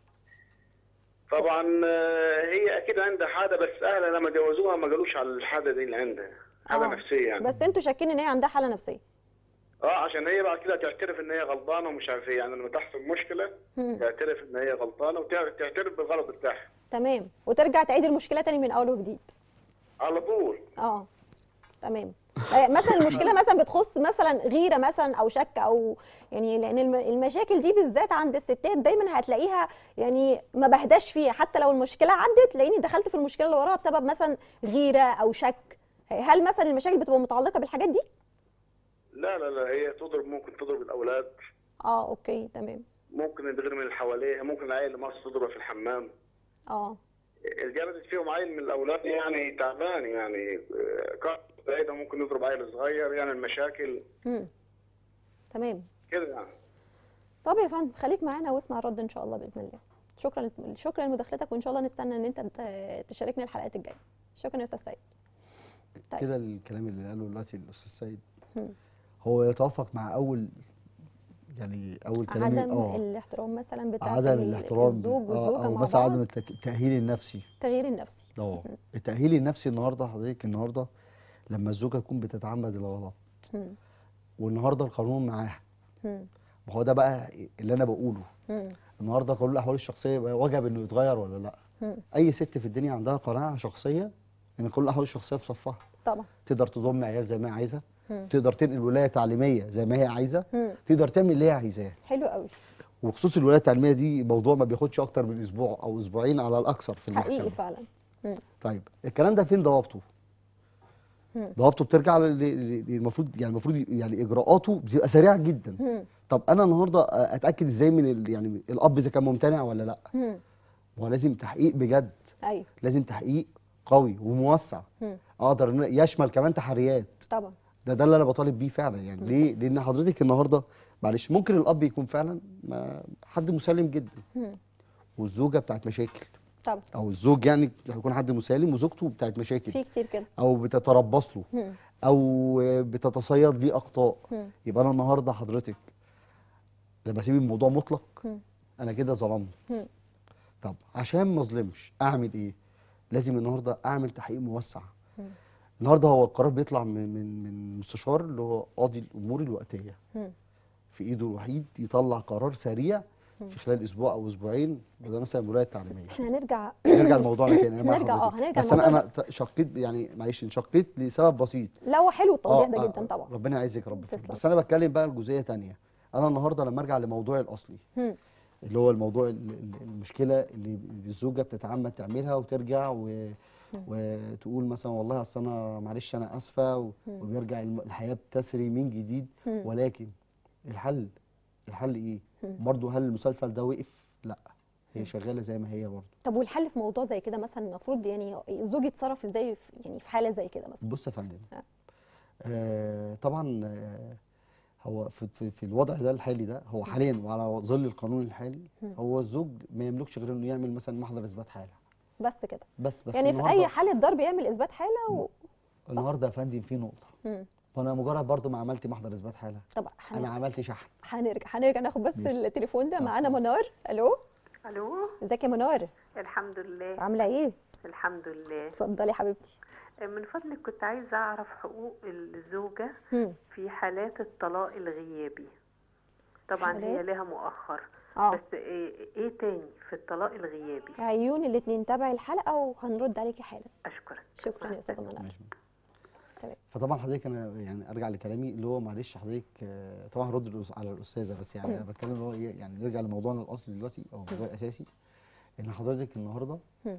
طبعا آه، هي اكيد عندها حاجه بس اهلها لما جوزوها ما قالوش على الحاجه دي اللي عندها حاجه آه. نفسيه يعني بس انتوا شاكين ان هي عندها حاله نفسيه اه عشان هي بعد كده تعترف ان هي غلطانه ومش عارف ايه يعني لما تحصل مشكله مم. تعترف ان هي غلطانه وتعترف بالغلط بتاعها تمام وترجع تعيد المشكله تاني من اول وجديد على طول اه تمام آه، مثلا المشكله مثلا بتخص مثلا غيره مثلا او شك او يعني لان الم- المشاكل دي بالذات عند الستات دايما هتلاقيها يعني ما بهداش فيها حتى لو المشكله عدت تلاقيني دخلت في المشكله اللي وراها بسبب مثلا غيره او شك هل مثلا المشاكل بتبقى متعلقه بالحاجات دي لا لا لا هي تضرب ممكن تضرب الاولاد اه اوكي تمام ممكن تغير من اللي حواليها ممكن العيل اللي مصر تضربها في الحمام اه جابت فيهم عيل من الاولاد يعني تعبان يعني آه، كان بعيدة ممكن يضرب عيل صغير يعني المشاكل امم تمام كده يعني طب يا فندم خليك معانا واسمع الرد ان شاء الله باذن الله شكرا شكرا لمداخلتك وان شاء الله نستنى ان انت ت- تشاركنا الحلقات الجايه شكرا يا استاذ سيد طيب. كده الكلام اللي قاله دلوقتي الاستاذ سيد مم. هو يتوافق مع اول يعني اول كلامي عدم اه الاحترام مثلا بتاع عدم ال- الاحترام الزوج آه، والزوجه او مع مثلا بعض عدم التك- التاهيل النفسي التغيير النفسي اه التاهيل النفسي النهارده حضرتك النهارده لما الزوجه تكون بتتعمد الغلط مم. والنهارده القانون معاها مم. ما هو ده بقى اللي انا بقوله مم. النهارده قانون الاحوال الشخصيه بقى وجب انه يتغير ولا لا مم. اي ست في الدنيا عندها قناعه شخصيه ان قانون الاحوال الشخصيه في صفها طبعا تقدر تضم عيال زي ما هي عايزه مم. تقدر تنقل ولايه تعليميه زي ما هي عايزه مم. تقدر تعمل اللي هي عايزاه حلو قوي وخصوص الولايه التعليميه دي موضوع ما بياخدش اكتر من اسبوع او اسبوعين على الاكثر في المحكمه حقيقي فعلا مم. طيب الكلام ده فين ضوابطه مم. ضوابطه بترجع لل- لل- المفروض يعني المفروض يعني اجراءاته بتبقى سريعه جدا مم. طب انا النهارده اتاكد ازاي من ال- يعني الاب اذا كان ممتنع ولا لا مم. هو لازم تحقيق بجد ايوه لازم تحقيق قوي وموسع مم. اقدر ان يشمل كمان تحريات طبعا ده ده اللي انا بطالب بيه فعلا يعني ليه لان حضرتك النهارده معلش ممكن الاب يكون فعلا ما حد مسالم جدا مم. والزوجه بتاعت مشاكل طبعا او الزوج يعني يكون حد مسالم وزوجته بتاعت مشاكل في كتير كده او بتتربص له مم. او بتتصيد بيه اخطاء مم. يبقى انا النهارده حضرتك لما اسيب الموضوع مطلق مم. انا كده ظلمت مم. طب عشان ما اظلمش اعمل ايه لازم النهارده اعمل تحقيق موسع مم. النهارده النهارده هو القرار بيطلع من من من مستشار اللي هو قاضي الامور الوقتيه مم. في ايده الوحيد يطلع قرار سريع في خلال اسبوع او اسبوعين وده مثلا الولايه التعليميه احنا هنرجع نرجع لموضوعنا تاني انا مع هنرجع- اه، حضرتك. هنرجع بس انا لموضوع انا بس. ت- شقيت يعني معلش انشقيت لسبب بسيط لا هو حلو التوضيح ده آه، جدا طبعا ربنا يعزك يا رب فيك. تسلم. بس انا بتكلم بقى لجزئيه تانية انا النهارده لما ارجع لموضوعي الاصلي مم. اللي هو الموضوع ال- ال- المشكله اللي الزوجه بتتعمد تعملها وترجع و... وتقول مثلا والله اصل انا معلش انا اسفه و... وبيرجع الم- الحياه بتسري من جديد مم. ولكن الحل الحل ايه؟ مم. برضه هل المسلسل ده وقف؟ لا هي شغاله زي ما هي برضه طب والحل في موضوع زي كده مثلا المفروض يعني الزوج يتصرف ازاي في يعني في حاله زي كده مثلا بص يا فندم آه. آه طبعا آه هو في, في, في الوضع ده الحالي ده هو حاليا وعلى ظل القانون الحالي مم. هو الزوج ما يملكش غير انه يعمل مثلا محضر اثبات حاله بس كده بس بس يعني في النهارده اي حاله ضرب يعمل اثبات حاله و... النهارده يا فندم في نقطه مم. وانا مجرد برضو ما عملت محضر اثبات حاله طب انا هن- عملت شحن هنرجع هنرجع ناخد بس ماشي. التليفون ده طب معانا ماشي. منار الو الو ازيك يا منار الحمد لله عامله ايه الحمد لله اتفضلي يا حبيبتي من فضلك كنت عايزه اعرف حقوق الزوجه مم. في حالات الطلاق الغيابي طبعا حالات؟ هي لها مؤخر اه بس ايه, إيه تاني في الطلاق الغيابي عيون الاتنين تابعي الحلقه وهنرد عليكي حالا اشكرك شكرا مع يا استاذه السلامة. منار ماشي تمام. فطبعا حضرتك انا يعني ارجع لكلامي اللي هو معلش حضرتك آه، طبعا هرد الأس- على الاستاذه بس يعني انا بتكلم اللي هو ايه يعني نرجع لموضوعنا الاصلي دلوقتي او الموضوع الاساسي ان حضرتك النهارده مم.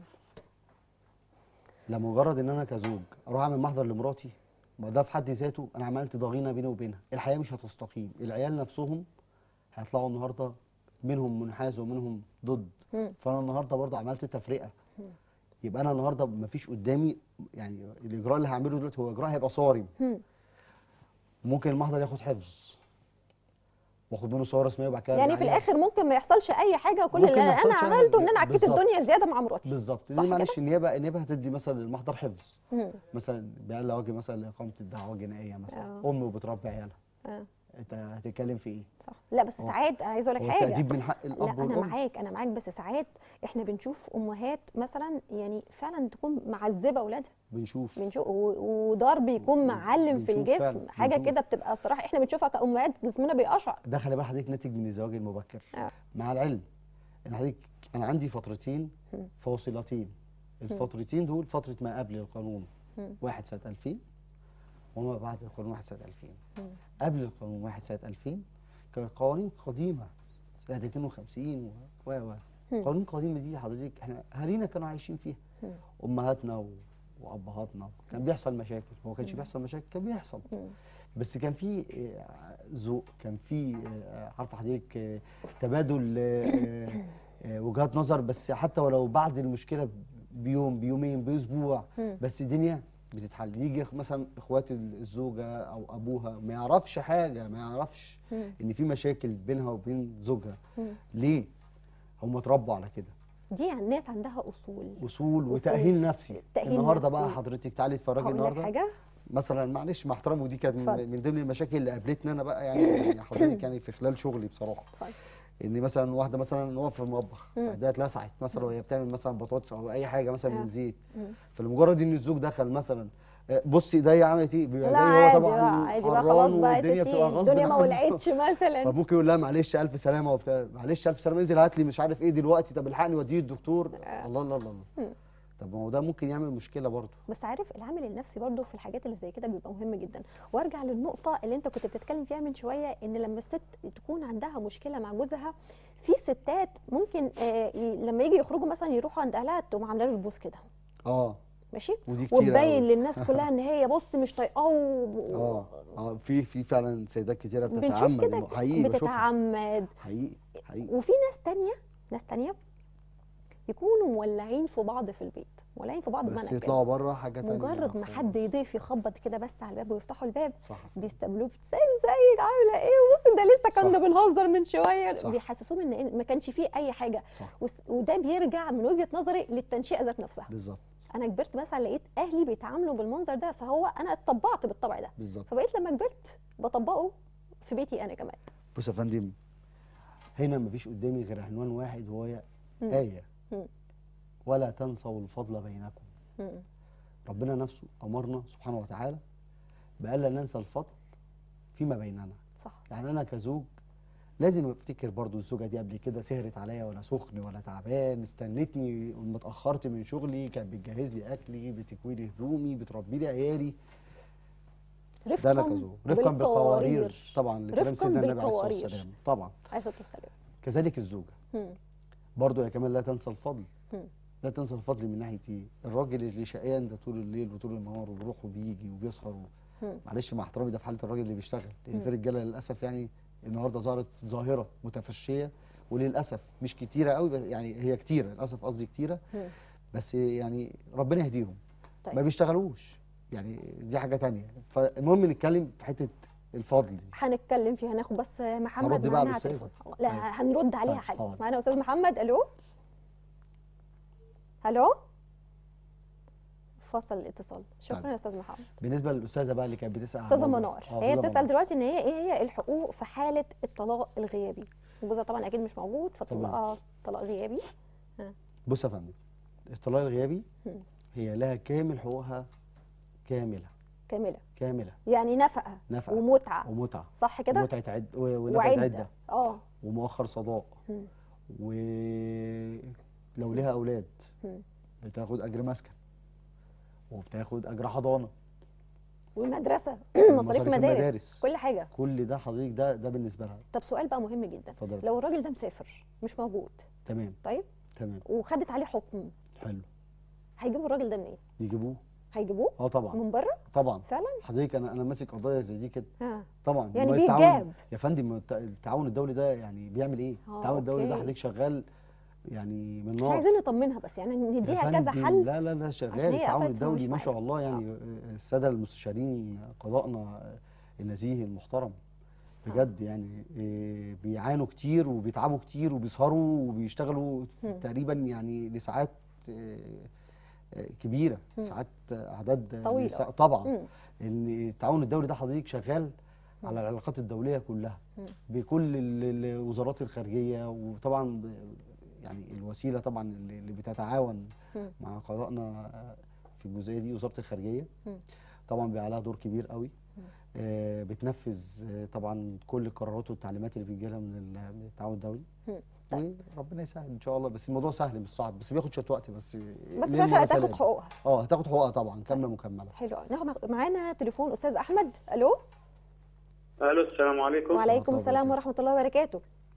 لمجرد ان انا كزوج اروح اعمل محضر لمراتي ما ده في حد ذاته انا عملت ضغينه بيني وبينها الحياه مش هتستقيم العيال نفسهم هيطلعوا النهارده منهم منحاز ومنهم ضد مم. فانا النهارده برضه عملت تفرقه يبقى انا النهارده مفيش قدامي يعني الاجراء اللي هعمله دلوقتي هو اجراء هيبقى صارم مم. ممكن المحضر ياخد حفظ واخد منه صور رسميه وبعد كده يعني أرجع في عليها. الاخر ممكن ما يحصلش اي حاجه وكل ممكن اللي ما انا يحصلش عملته ان حاجة. انا عكيت بالظبط. الدنيا زياده مع مراتي بالظبط صح لان معلش كده؟ النيابه النيابه هتدي مثلا المحضر حفظ مم. مثلا بيان وجه مثلا لاقامه الدعوه الجنائيه مثلا آه. ام وبتربي عيالها آه. انت هتتكلم في ايه؟ صح لا بس هو- ساعات عايزه اقول هو لك حاجه التأديب من حق لا الاب انا والام معاك انا معاك بس ساعات احنا بنشوف امهات مثلا يعني فعلا تكون معذبه اولادها بنشوف بنشوف و- وضرب يكون معلم في بنشوف الجسم فعلا، حاجه بنشوف. كده بتبقى الصراحه احنا بنشوفها كامهات جسمنا بيقشعر ده خلي بال حضرتك ناتج من الزواج المبكر آه. مع العلم ان حضرتك انا عندي فترتين مم. فاصلتين الفترتين دول فتره ما قبل القانون مم. 1 سنه 2000 وما بعد القانون 1 سنه 2000 مم. قبل القانون 1 سنه 2000 كانت قوانين قديمه سنه 52 و و و مم. قوانين قديمه دي حضرتك احنا اهالينا كانوا عايشين فيها مم. امهاتنا و... وابهاتنا كان بيحصل مشاكل هو ما كانش بيحصل مشاكل كان بيحصل مم. بس كان في آه، ذوق كان في آه، عارفه حضرتك آه، تبادل آه، آه، وجهات نظر بس حتى ولو بعد المشكله بيوم بيومين باسبوع مم. بس الدنيا بتتحل يجي مثلا اخوات الزوجه او ابوها ما يعرفش حاجه ما يعرفش مم. ان في مشاكل بينها وبين زوجها مم. ليه هم اتربوا على كده دي الناس عندها اصول اصول وتاهيل نفسي تأهيل النهارده بقى نفسي. حضرتك تعالي اتفرجي هقول لك النهارده حاجه مثلا معلش مع احترامي ودي كانت اتفضل. من من ضمن المشاكل اللي قابلتني انا بقى يعني يعني حضرتك يعني في خلال شغلي بصراحه اتفضل. ان مثلا واحده مثلا نقف في المطبخ مم. فايديها اتلسعت مثلا وهي بتعمل مثلا بطاطس او اي حاجه مثلا آه. من زيت مم. فلمجرد ان الزوج دخل مثلا آه، بصي ايديا عملت ايه بيبقى لا ايديا هو عادي طبعا بقى عادي بقى حران خلاص بقى يا والدنيا ستي بتبقى غصب الدنيا ما عنه. ولعتش مثلا فممكن يقول لها معلش الف سلامه وبتاع معلش الف سلامه انزل هات لي مش عارف ايه دلوقتي طب الحقني وديه الدكتور الله الله الله الله طب ما هو ده ممكن يعمل مشكله برضه بس عارف العامل النفسي برضو في الحاجات اللي زي كده بيبقى مهم جدا وارجع للنقطه اللي انت كنت بتتكلم فيها من شويه ان لما الست تكون عندها مشكله مع جوزها في ستات ممكن آه ي- لما يجي يخرجوا مثلا يروحوا عند اهلها تقوم عامله له البوس كده اه ماشي ودي كتير وتبين قوي. للناس كلها ان هي بص مش طايقاه و- اه اه في في فعلا سيدات كتيره بنشوف بتتعمد كده إنه- حقيقي بشوفها بتتعمد حقيقي حقيقي وفي ناس تانية ناس تانية يكونوا مولعين في بعض في البيت مولعين في بعض بس بمعنى يطلعوا كده بره حاجه تانية مجرد ما خالص. حد يضيف يخبط كده بس على الباب ويفتحوا الباب صح بيستقبلوه ازاي ازيك عامله ايه بص ده لسه كنا صح. بنهزر من شويه صح. بيحسسوهم ان إيه- ما كانش فيه اي حاجه صح وس- وده بيرجع من وجهه نظري للتنشئه ذات نفسها بالظبط انا كبرت مثلا لقيت اهلي بيتعاملوا بالمنظر ده فهو انا اتطبعت بالطبع ده بالظبط فبقيت لما كبرت بطبقه في بيتي انا كمان بص يا فندم هنا مفيش قدامي غير عنوان واحد وهو مم. آية مم. ولا تنسوا الفضل بينكم مم. ربنا نفسه أمرنا سبحانه وتعالى بألا ننسى الفضل فيما بيننا صح يعني أنا كزوج لازم افتكر برضو الزوجه دي قبل كده سهرت عليا وانا سخن ولا تعبان استنتني لما اتاخرت من شغلي كانت بتجهز لي اكلي بتكوي لي هدومي بتربي لي عيالي ده انا كزوج رفقا بالقوارير طبعا لكلام رفقاً سيدنا النبي عليه الصلاه بالقوارير. والسلام طبعا عليه الصلاه والسلام كذلك الزوجه مم. برضو يا كمان لا تنسى الفضل مم. لا تنسى الفضل من ناحيه ايه الراجل اللي شقيان ده طول الليل وطول النهار وبيروح وبيجي وبيسهر و... مم. معلش مع احترامي ده في حاله الراجل اللي بيشتغل لان مم. في رجاله للاسف يعني النهارده ظهرت ظاهره متفشيه وللاسف مش كتيره قوي بس يعني هي كتيره للاسف قصدي كتيره مم. بس يعني ربنا يهديهم طيب. ما بيشتغلوش يعني دي حاجه تانية فالمهم نتكلم في حته الفضل دي هنتكلم فيها هناخد بس محمد هرد بقى معانا على على الأستاذة. التليفون لا طيب. هنرد عليها طيب، حاجه حاضر. معانا استاذ محمد الو الو فصل الاتصال شكرا طيب. يا استاذ محمد بالنسبه للاستاذه بقى اللي كانت بتسال عن استاذه موضوع- منار آه، هي أستاذة بتسال منار. دلوقتي ان هي ايه هي الحقوق في حاله الطلاق الغيابي جوزها طبعا اكيد مش موجود فطلقها طلاق غيابي بص يا فندم الطلاق الغيابي مم. هي لها كامل حقوقها كامله كامله كامله يعني نفقه نفقه ومتعه ومتعه صح كده ومتعه عد و- ونفقه وعده عده اه ومؤخر صداق مم. ولو لها اولاد مم. بتاخد اجر مسكن وبتاخد اجر حضانه والمدرسه ومصاريف مصاريف مدارس المدارس. كل حاجه كل ده حضرتك ده ده بالنسبه لها طب سؤال بقى مهم جدا اتفضل لو الراجل ده مسافر مش موجود تمام طيب تمام وخدت عليه حكم حلو هيجيبوا الراجل ده منين يجيبوه هيجيبوه اه طبعا من بره طبعا فعلا حضرتك انا انا ماسك قضايا زي دي كده اه طبعا يعني ما بيجاب. التعاون يا فندم الت- التعاون الدولي ده يعني بيعمل ايه آه، التعاون الدولي ده أوكي. حضرتك شغال يعني من احنا نار عايزين نطمنها بس يعني يا نديها كذا فندم، حل لا لا لا عشان شغال هي التعاون قفلت الدولي مش ما شاء معانا. الله يعني الساده المستشارين قضائنا النزيه المحترم بجد يعني إيه، بيعانوا كتير وبيتعبوا كتير وبيسهروا وبيشتغلوا مم. تقريبا يعني لساعات إيه، إيه، كبيره مم. ساعات اعداد طويلة. لسا- طبعا مم. ان التعاون الدولي ده حضرتك شغال على العلاقات الدوليه كلها مم. بكل ال- الوزارات الخارجيه وطبعا ب- يعني الوسيله طبعا اللي اللي بتتعاون مم. مع قضائنا في الجزئيه دي وزاره الخارجيه مم. طبعا بيبقى عليها دور كبير قوي مم. آه، بتنفذ آه، طبعا كل القرارات والتعليمات اللي بتجي لها من ال- من التعاون الدولي مم. طيب. وربنا يسهل ان شاء الله بس الموضوع سهل مش صعب بس بياخد شويه وقت بس بس في ليه الاخر هتاخد المراسلات؟ حقوقها اه هتاخد حقوقها طبعا كامله مكمله حلو أوي. ناخد معانا تليفون استاذ احمد الو الو السلام عليكم وعليكم الله السلام وبركاته. ورحمه الله وبركاته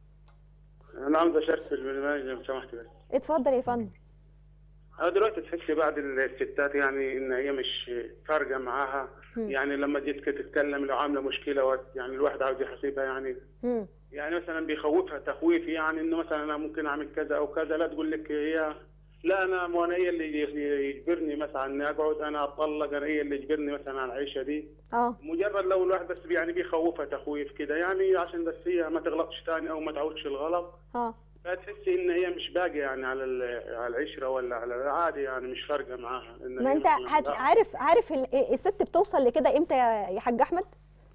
انا عاوز اشارك في البرنامج لو سمحت بس اتفضل يا فندم أنا دلوقتي تحس بعض الستات يعني ان هي مش فارقه معاها مم. يعني لما جيت تتكلم لو عامله مشكله و- يعني الواحد عاوز يحاسبها يعني مم. يعني مثلا بيخوفها تخويف يعني انه مثلا انا ممكن اعمل كذا او كذا لا تقول لك هي لا انا مو انا هي اللي يجبرني مثلا اني اقعد انا اتطلق انا هي اللي يجبرني مثلا على العيشه دي اه مجرد لو الواحد بس يعني بيخوفها تخويف كده يعني عشان بس هي ما تغلطش تاني او ما تعودش الغلط اه فتحسي ان هي مش باقيه يعني على ال- على العشره ولا على عادي يعني مش فارقه معاها إن ما هي انت مثلاً- هت... لا، عارف عارف ال- الست بتوصل لكده امتى يا يا حاج احمد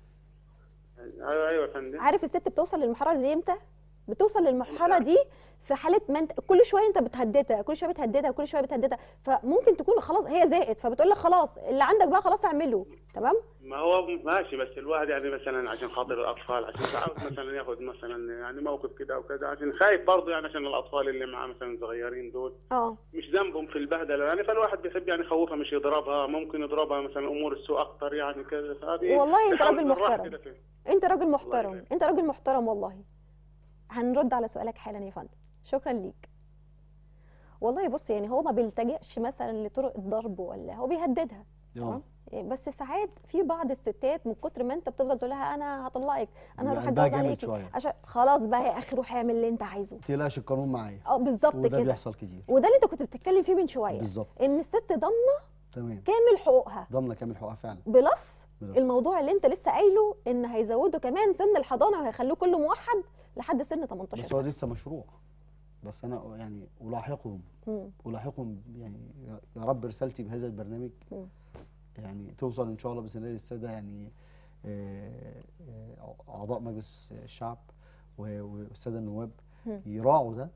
ايوه ايوه يا فندم عارف الست بتوصل للمرحله دي امتى بتوصل للمرحله دي في حاله ما انت كل شويه انت بتهددها كل شويه بتهددها كل شويه بتهددها فممكن تكون خلاص هي زهقت فبتقول لك خلاص اللي عندك بقى خلاص اعمله تمام ما هو ماشي بس الواحد يعني مثلا عشان خاطر الاطفال عشان عاوز مثلا ياخد مثلا يعني موقف كده او كذا عشان خايف برضه يعني عشان الاطفال اللي معاه مثلا صغيرين دول اه مش ذنبهم في البهدله يعني فالواحد بيحب يعني يخوفها مش يضربها ممكن يضربها مثلا امور السوء اكتر يعني كذا فهذه والله انت نحاول راجل نروح محترم كده فيه. انت راجل الله محترم يبارك. انت راجل محترم والله هنرد على سؤالك حالا يا فندم شكرا ليك والله بص يعني هو ما بيلتجئش مثلا لطرق الضرب ولا هو بيهددها اه تمام بس ساعات في بعض الستات من كتر ما انت بتفضل تقول لها انا هطلقك انا هروح قلبها اتجوز جامد عليكي شوية. عشان خلاص بقى يا اخي روح اعمل اللي انت عايزه ما تقلقش القانون معايا اه بالظبط وده كده بيحصل كتير وده اللي انت كنت بتتكلم فيه من شويه بالظبط ان الست ضامنه تمام كامل حقوقها ضامنه كامل حقوقها فعلا بلس بلس. الموضوع اللي انت لسه قايله ان هيزودوا كمان سن الحضانه وهيخلوه كله موحد لحد سن 18 بس هو سنه لسه مشروع بس انا يعني الاحقهم مم. الاحقهم يعني يا رب رسالتي بهذا البرنامج مم. يعني توصل ان شاء الله باذن الله للساده يعني آه، آه، اعضاء مجلس الشعب و- والساده النواب مم. يراعوا ده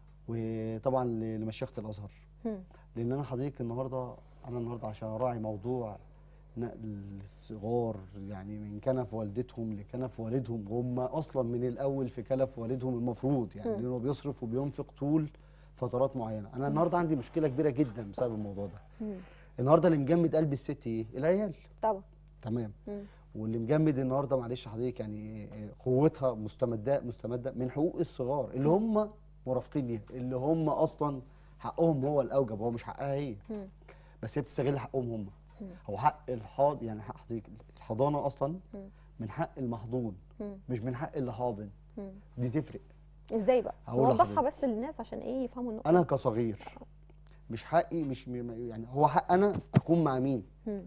وطبعا ل- لمشيخه الازهر مم. لان انا حضرتك النهارده انا النهارده عشان اراعي موضوع نقل الصغار يعني من كنف والدتهم لكنف والدهم هم اصلا من الاول في كنف والدهم المفروض يعني مم. لانه بيصرف وبينفق طول فترات معينه انا النهارده عندي مشكله كبيره جدا بسبب الموضوع ده مم. النهارده اللي مجمد قلب الست ايه العيال طبعا تمام مم. واللي مجمد النهارده معلش حضرتك يعني قوتها مستمده مستمده من حقوق الصغار اللي هم مرافقين ليها اللي هم اصلا حقهم هو الاوجب هو مش حقها هي مم. بس هي بتستغل حقهم هم مم. هو حق الحاض يعني حق حضرتك الحضانه اصلا مم. من حق المحضون مم. مش من حق اللي حاضن مم. دي تفرق ازاي بقى هقول نوضحها لحضرتك. بس للناس عشان ايه يفهموا النقطه انا كصغير مش حقي مش م- يعني هو حق انا اكون مع مين مم.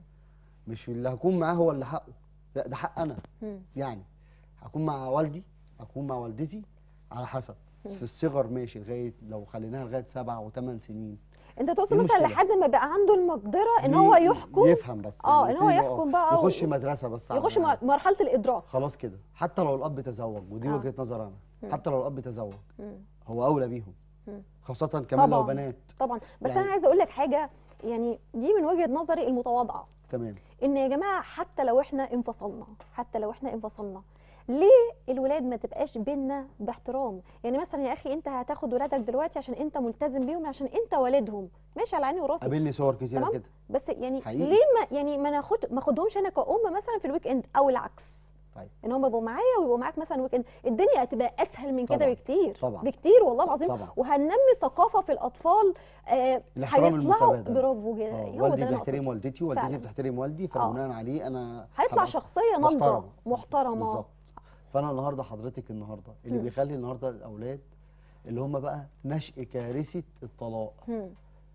مش اللي هكون معاه هو اللي حقه لا ده حق انا مم. يعني هكون مع والدي اكون مع والدتي على حسب في الصغر ماشي لغايه لو خليناها لغايه سبع وثمان سنين انت تقصد إيه مثلا المشكلة؟ لحد ما بقى عنده المقدره ان ي- هو يحكم يفهم بس اه يعني ان هو يبتدي يحكم بقى يخش و- مدرسه بس على- يخش مر- مرحله الادراك خلاص كده حتى لو الاب تزوج ودي آه. وجهه نظر انا حتى لو الاب تزوج مم. هو اولى بيهم مم. خاصه كمان لو طبعاً. بنات طبعا بس يعني- انا عايزه اقول لك حاجه يعني دي من وجهه نظري المتواضعه تمام ان يا جماعه حتى لو احنا انفصلنا حتى لو احنا انفصلنا ليه الولاد ما تبقاش بينا باحترام يعني مثلا يا اخي انت هتاخد ولادك دلوقتي عشان انت ملتزم بيهم عشان انت والدهم ماشي على عيني وراسي قابلني صور كتيره تمام. كده بس يعني حقيقي. ليه ما يعني ما ناخد ما اخدهمش انا كأم مثلا في الويك اند او العكس طيب ان هم يبقوا معايا ويبقوا معاك مثلا ويك اند الدنيا هتبقى اسهل من كده طبعاً. بكتير طبعاً. بكتير والله العظيم طبعاً. وهننمي ثقافه في الاطفال آه الاحترام هيطلعوا المتبادل. برافو كده اه هو ده والدي اللي أنا بيحترم أقصده. والدتي والدتي فعلاً. بتحترم والدي آه. فبناء عليه انا هيطلع هبقى شخصيه ناضجه محترم. محترمه بالظبط فانا النهارده حضرتك النهارده اللي مم. بيخلي النهارده الاولاد اللي هم بقى نشء كارثه الطلاق مم.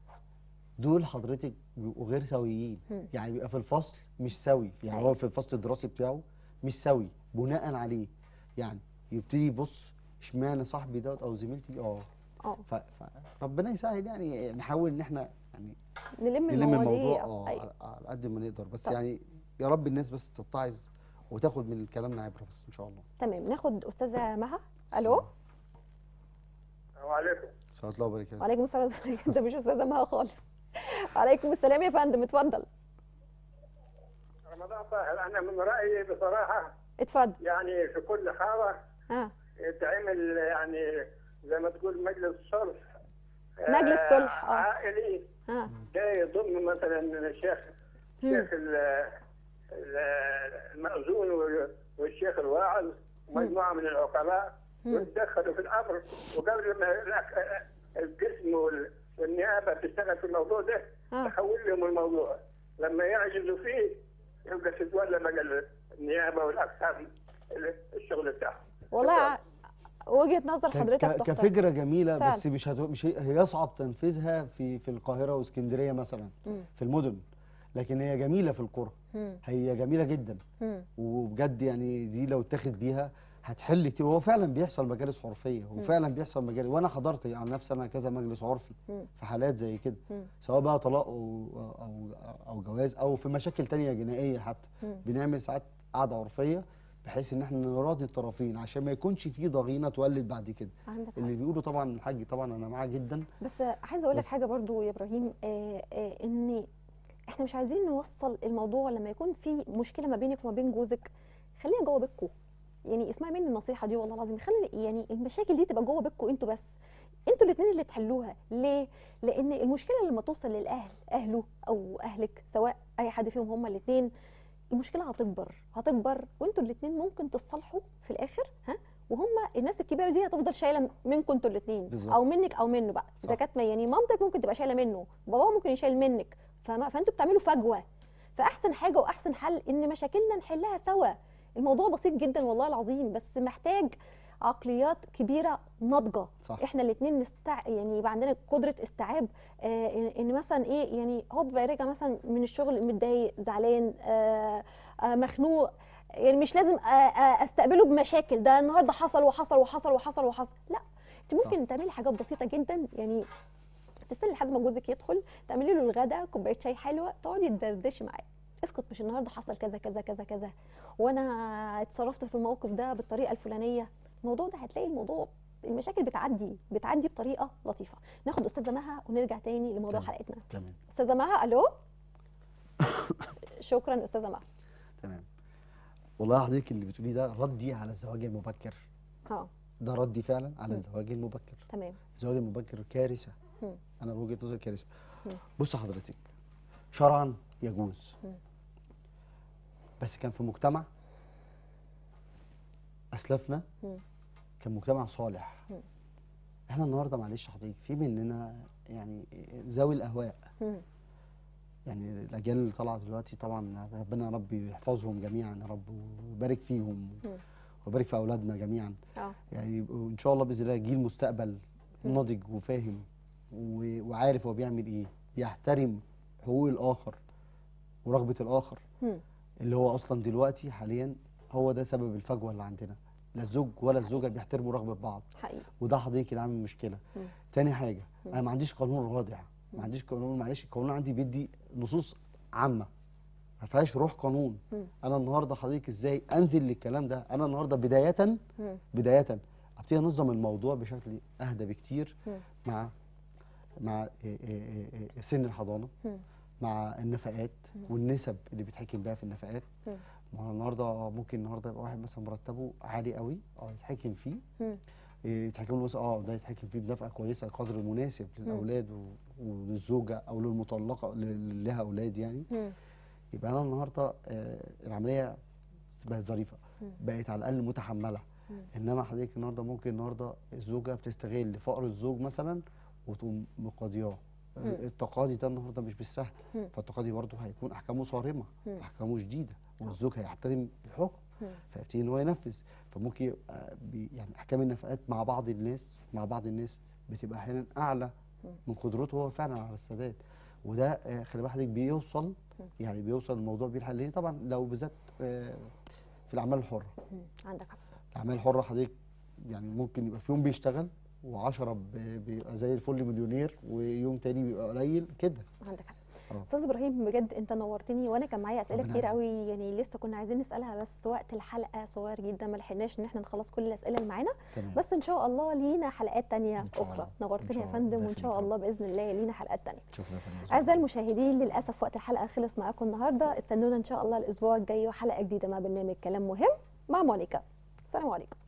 دول حضرتك بيبقوا غير سويين مم. يعني بيبقى في الفصل مش سوي يعني أيوة. هو في الفصل الدراسي بتاعه مش سوي بناء عليه يعني يبتدي يبص اشمعنى صاحبي دوت او زميلتي اه اه ف- فربنا يسهل يعني نحاول ان احنا يعني نلم نلم المواضيع الموضوع اه أيوة. على- على قد ما نقدر بس طب. يعني يا رب الناس بس تتعظ وتاخد من كلامنا عبره بس ان شاء الله تمام ناخد استاذه مها الو السلام عليكم صلاه الله وبركاته وعليكم السلام انت مش استاذه مها خالص وعليكم السلام يا فندم اتفضل رمضان طاهر انا من رايي بصراحه اتفضل يعني في كل حاره ها يتعمل يعني زي ما تقول مجلس صلح مجلس آه، صلح، آه. عائلي ها ده يضم مثلا الشيخ مم. الشيخ ال- ال- المأذون وال- والشيخ الواعظ ومجموعه من العقلاء مم. ويتدخلوا في الامر وقبل ما الأك- القسم وال- والنيابه تشتغل في الموضوع ده آه. تحول لهم الموضوع لما يعجزوا فيه يبقى تتولى بقى النيابه والاقسام الشغل بتاعهم والله ع- وجهه نظر ك- حضرتك ك- تحترم. كفكره جميله فعلا. بس مش هتو... مش هي... هيصعب تنفيذها في في القاهره واسكندريه مثلا مم. في المدن لكن هي جميله في القرى مم. هي جميله جدا مم. وبجد يعني دي لو اتاخد بيها هتحل كتير وهو فعلا بيحصل مجالس عرفيه وفعلا بيحصل مجالس وانا حضرت عن نفسي انا كذا مجلس عرفي مم. في حالات زي كده مم. سواء بقى طلاق او او او جواز او في مشاكل تانية جنائيه حتى مم. بنعمل ساعات قعده عرفيه بحيث ان احنا نراضي الطرفين عشان ما يكونش في ضغينه تولد بعد كده عندك حق. اللي بيقولوا طبعا الحاج طبعا انا معاه جدا بس عايزه اقول لك بس- حاجه برضو يا ابراهيم آه آه ان احنا مش عايزين نوصل الموضوع لما يكون في مشكله ما بينك وما بين جوزك خليها جوه بيتكم يعني اسمعي مني النصيحه دي والله العظيم خلي يعني المشاكل دي تبقى جوه بيتكم انتوا بس انتوا الاثنين اللي تحلوها ليه لان المشكله لما توصل للاهل اهله او اهلك سواء اي حد فيهم هما الاثنين المشكله هتكبر هتكبر وانتوا الاثنين ممكن تصالحوا في الاخر ها وهم الناس الكبيره دي هتفضل شايله منكم انتوا الاثنين بالظبط. او منك او منه بقى صح. اذا كانت ما- يعني مامتك ممكن تبقى شايله منه باباه ممكن يشيل منك فما فانتوا بتعملوا فجوه فاحسن حاجه واحسن حل ان مشاكلنا نحلها سوا الموضوع بسيط جدا والله العظيم بس محتاج عقليات كبيره ناضجه صح احنا الاثنين نستع يعني يبقى عندنا قدره استيعاب آه إن- ان مثلا ايه يعني هو بيبقى راجع مثلا من الشغل متضايق زعلان آه آه مخنوق يعني مش لازم آه آه استقبله بمشاكل ده النهارده حصل وحصل وحصل وحصل وحصل لا انت ممكن تعملي حاجات بسيطه جدا يعني تستني لحد ما جوزك يدخل تعملي له الغدا كوبايه شاي حلوه تقعدي تدردشي معاه اسكت مش النهارده حصل كذا كذا كذا كذا وانا اتصرفت في الموقف ده بالطريقه الفلانيه الموضوع ده هتلاقي الموضوع المشاكل بتعدي بتعدي بطريقه لطيفه ناخد استاذه مها ونرجع تاني لموضوع تمام. حلقتنا تمام استاذه مها الو شكرا استاذه مها تمام والله يا حضرتك اللي بتقوليه ده ردي على الزواج المبكر اه ده ردي فعلا على مم. الزواج المبكر تمام الزواج المبكر كارثه مم. انا بوجهه نظري كارثه مم. بص حضرتك شرعا يجوز مم. بس كان في مجتمع اسلافنا مم. كان مجتمع صالح مم. احنا النهارده معلش حضرتك في مننا يعني ذوي الاهواء مم. يعني الاجيال اللي طالعه دلوقتي طبعا ربنا يا رب يحفظهم جميعا يا رب ويبارك فيهم مم. ويبارك في اولادنا جميعا اه يعني يبقوا ان شاء الله باذن الله جيل مستقبل مم. ناضج وفاهم و- وعارف هو بيعمل ايه بيحترم حقوق الاخر ورغبه الاخر مم. اللي هو اصلا دلوقتي حاليا هو ده سبب الفجوه اللي عندنا لا الزوج ولا الزوجه بيحترموا رغبه بعض حقيقي وده حضرتك اللي عامل مشكله مم. تاني حاجه مم. انا ما عنديش قانون رادع مم. ما عنديش قانون معلش القانون عندي بيدي نصوص عامه ما فيهاش روح قانون مم. انا النهارده حضرتك ازاي انزل للكلام ده انا النهارده بدايه مم. بدايه ابتدي انظم الموضوع بشكل اهدى بكتير مم. مع مع إيه إيه إيه سن الحضانه مم. مع النفقات مم. والنسب اللي بيتحكم بيها في النفقات مم. ما هو النهارده ممكن النهارده يبقى واحد مثلا مرتبه عالي قوي اه يتحكم فيه مم. إيه، يتحكم له مثلا اه ده يتحكم فيه بنفقه كويسه قدر مناسب للاولاد و- وللزوجه او للمطلقه اللي لها اولاد يعني مم. يبقى انا النهارده آه العمليه بقت ظريفه مم. بقت على الاقل متحمله مم. انما حضرتك النهارده ممكن النهارده الزوجه بتستغل فقر الزوج مثلا وتقوم مقاضياه مم. التقاضي ده النهارده مش بالسهل مم. فالتقاضي برضه هيكون احكامه صارمه مم. احكامه شديده والزوج هيحترم الحكم مم. فيبتدي ان هو ينفذ فممكن يبقى بي يعني احكام النفقات مع بعض الناس مع بعض الناس بتبقى احيانا اعلى مم. من قدرته هو فعلا على السداد وده آه، خلي بالك حضرتك بيوصل مم. يعني بيوصل الموضوع بيلحق ليه طبعا لو بالذات آه، في الاعمال الحره مم. عندك حق الاعمال الحره حضرتك يعني ممكن يبقى في يوم بيشتغل و10 بيبقى زي الفل مليونير ويوم تاني بيبقى قليل كده عندك حق آه. استاذ ابراهيم بجد انت نورتني وانا كان معايا اسئله ربنا كتير يعزك. قوي يعني لسه كنا عايزين نسالها بس وقت الحلقه صغير جدا ما لحقناش ان احنا نخلص كل الاسئله اللي معانا تمام بس ان شاء الله لينا حلقات تانية إن شاء اخرى الله. إن نورتني شاء يا الله. فندم الله وان شاء يخليك يا الله باذن الله لينا حلقات تانية شكرا يا فندم اعزائي المشاهدين للاسف وقت الحلقه خلص معاكم النهارده استنونا ان شاء الله الاسبوع الجاي وحلقه جديده مع برنامج كلام مهم مع مونيكا السلام عليكم